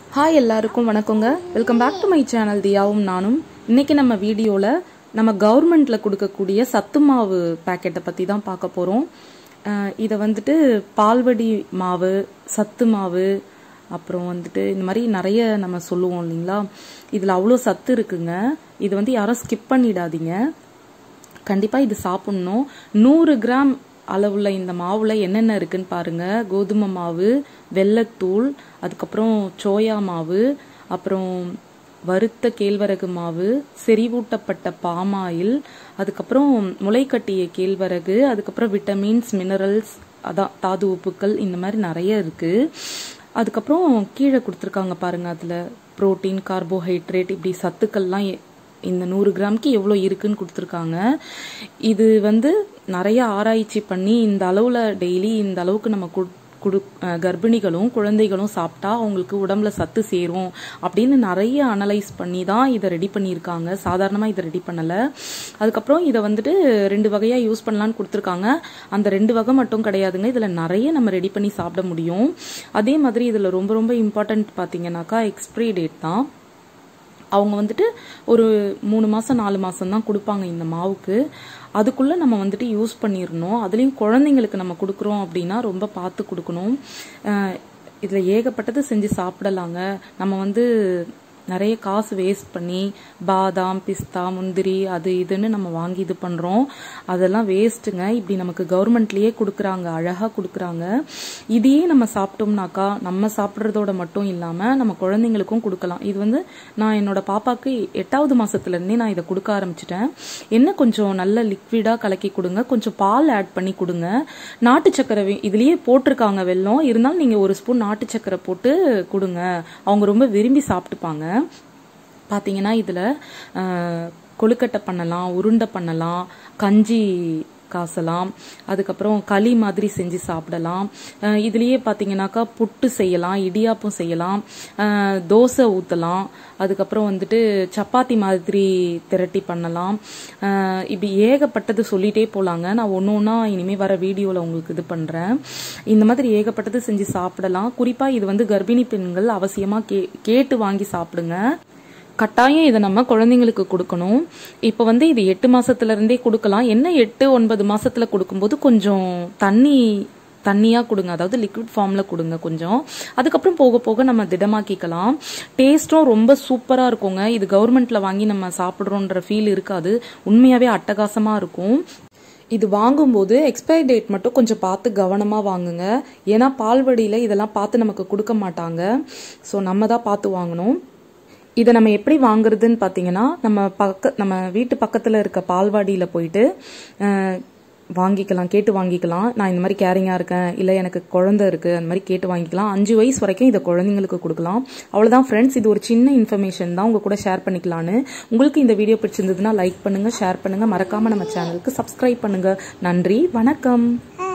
hi எல்லாருக்கும் வணக்கங்க welcome back to my channel தியாவும் நானும் இன்னைக்கு நம்ம வீடியோவில் நம்ம கவர்மெண்ட்டில் கொடுக்கக்கூடிய சத்து மாவு பேக்கெட்டை பற்றி தான் பார்க்க போகிறோம் இதை வந்துட்டு பால்வடி மாவு சத்து மாவு அப்புறம் வந்துட்டு இந்த மாதிரி நிறைய நம்ம சொல்லுவோம் இல்லைங்களா இதில் அவ்வளோ சத்து இருக்குங்க இது வந்து யாரும் ஸ்கிப் பண்ணிடாதீங்க கண்டிப்பாக இது சாப்பிட்ணும் நூறு கிராம் அளவுள்ள இந்த மாவுல என்னென்ன இருக்குன்னு பாருங்க கோதுமை மாவு வெள்ளத்தூள் அதுக்கப்புறம் சோயா மாவு அப்புறம் வறுத்த கேழ்வரகு மாவு செறிவூட்டப்பட்ட பாமாயில் அதுக்கப்புறம் முளைக்கட்டிய கேழ்வரகு அதுக்கப்புறம் விட்டமின்ஸ் மினரல்ஸ் அதான் தாது உப்புக்கள் இந்த மாதிரி நிறைய இருக்கு அதுக்கப்புறம் கீழே கொடுத்துருக்காங்க பாருங்க அதுல புரோட்டீன் கார்போஹைட்ரேட் இப்படி சத்துக்கள்லாம் எ- இந்த நூறு கிராம்க்கு எவ்வளோ இருக்குன்னு கொடுத்துருக்காங்க இது வந்து நிறைய ஆராய்ச்சி பண்ணி இந்த அளவில் டெய்லி இந்த அளவுக்கு நம்ம கு- குடு அஹ் கர்ப்பிணிகளும் குழந்தைகளும் சாப்பிட்டா அவங்களுக்கு உடம்புல சத்து சேரும் அப்படின்னு நிறைய அனலைஸ் பண்ணி தான் இதை ரெடி பண்ணியிருக்காங்க சாதாரணமாக இதை ரெடி பண்ணலை அதுக்கப்புறம் இதை வந்துட்டு ரெண்டு வகையாக யூஸ் பண்ணலான்னு கொடுத்துருக்காங்க அந்த ரெண்டு வகை மட்டும் கிடையாதுங்க இதில் நிறைய நம்ம ரெடி பண்ணி சாப்பிட முடியும் அதே மாதிரி இதில் ரொம்ப ரொம்ப இம்பார்ட்டன்ட் பார்த்தீங்கன்னாக்கா எக்ஸ்பிரி டேட் தான் அவங்க வந்துட்டு ஒரு மூணு மாதம் நாலு மாதம் தான் கொடுப்பாங்க இந்த மாவுக்கு அதுக்குள்ளே நம்ம வந்துட்டு யூஸ் பண்ணிடணும் அதுலேயும் குழந்தைங்களுக்கு நம்ம கொடுக்குறோம் அப்படின்னா ரொம்ப பார்த்து கொடுக்கணும் இதில் ஏகப்பட்டது செஞ்சு சாப்பிடலாங்க நம்ம வந்து நிறைய காசு வேஸ்ட் பண்ணி பாதாம் பிஸ்தா முந்திரி அது இதுன்னு நம்ம வாங்கி இது பண்ணுறோம் அதெல்லாம் வேஸ்ட்டுங்க இப்படி நமக்கு கவர்மெண்ட்லேயே கொடுக்குறாங்க அழகாக கொடுக்குறாங்க இதையே நம்ம சாப்பிட்டோம்னாக்கா நம்ம சாப்பிட்றதோட மட்டும் இல்லாமல் நம்ம குழந்தைங்களுக்கும் கொடுக்கலாம் இது வந்து நான் என்னோட பாப்பாக்கு எட்டாவது மாசத்துலேருந்தே நான் இதை கொடுக்க ஆரம்பிச்சிட்டேன் என்ன கொஞ்சம் நல்ல லிக்விடாக கலக்கி கொடுங்க கொஞ்சம் பால் ஆட் பண்ணி கொடுங்க நாட்டு சக்கரை வே- இதுலயே போட்டிருக்காங்க வெல்லம் இருந்தாலும் நீங்கள் ஒரு ஸ்பூன் நாட்டு சக்கரை போட்டு கொடுங்க அவங்க ரொம்ப விரும்பி சாப்பிட்டுப்பாங்க பார்த்தீங்கன்னா இதில் கொழுக்கட்டை பண்ணலாம் உருண்டை பண்ணலாம் கஞ்சி காசலாம் அதுக்கப்புறம் களி மாதிரி செஞ்சு சாப்பிடலாம் அஹ் இதுலயே பார்த்தீங்கன்னாக்கா புட்டு செய்யலாம் இடியாப்பம் செய்யலாம் அஹ் தோசை ஊற்றலாம் அதுக்கப்புறம் வந்துட்டு சப்பாத்தி மாதிரி திரட்டி பண்ணலாம் அஹ் இப்படி ஏகப்பட்டது சொல்லிட்டே போலாங்க நான் ஒன்று ஒன்றா இனிமேல் வர வீடியோவில் உங்களுக்கு இது பண்ணுறேன் இந்த மாதிரி ஏகப்பட்டது செஞ்சு சாப்பிடலாம் குறிப்பாக இது வந்து கர்ப்பிணி பெண்கள் அவசியமாக கே கேட்டு வாங்கி சாப்பிடுங்க கட்டாயம் இதை நம்ம குழந்தைங்களுக்கு கொடுக்கணும் இப்போ வந்து இது எட்டு மாசத்துல இருந்தே கொடுக்கலாம் என்ன எட்டு ஒன்பது மாசத்துல கொடுக்கும்போது கொஞ்சம் தண்ணி தண்ணியா கொடுங்க அதாவது லிக்விட் ஃபார்ம்ல கொடுங்க கொஞ்சம் அதுக்கப்புறம் போக போக நம்ம திடமாக்கிக்கலாம் டேஸ்ட்டும் ரொம்ப சூப்பரா இருக்குங்க இது கவர்மெண்ட்ல வாங்கி நம்ம சாப்பிடுறோன்ற ஃபீல் இருக்காது உண்மையாவே அட்டகாசமா இருக்கும் இது வாங்கும்போது எக்ஸ்பைரி டேட் மட்டும் கொஞ்சம் பார்த்து கவனமாக வாங்குங்க ஏன்னா பால்வடியில் இதெல்லாம் பார்த்து நமக்கு கொடுக்க மாட்டாங்க ஸோ நம்ம தான் பார்த்து வாங்கணும் இதை நம்ம எப்படி வாங்குறதுன்னு பார்த்தீங்கன்னா நம்ம பக்க நம்ம வீட்டு பக்கத்தில் இருக்க பால்வாடியில் போயிட்டு அஹ், வாங்கிக்கலாம் கேட்டு வாங்கிக்கலாம் நான் இந்த மாதிரி கேரிங்காக இருக்கேன் இல்லை எனக்கு குழந்தை இருக்குது அந்த மாதிரி கேட்டு வாங்கிக்கலாம் அஞ்சு வயசு வரைக்கும் இதை குழந்தைங்களுக்கு கொடுக்கலாம் அவ்வளோதான் ஃப்ரெண்ட்ஸ் இது ஒரு சின்ன இன்ஃபர்மேஷன் தான் உங்க கூட ஷேர் பண்ணிக்கலான்னு உங்களுக்கு இந்த வீடியோ பிடிச்சிருந்ததுன்னா லைக் பண்ணுங்கள் ஷேர் பண்ணுங்கள் மறக்காமல் நம்ம சேனலுக்கு சப்ஸ்கிரைப் பண்ணுங்கள் நன்றி வணக்கம்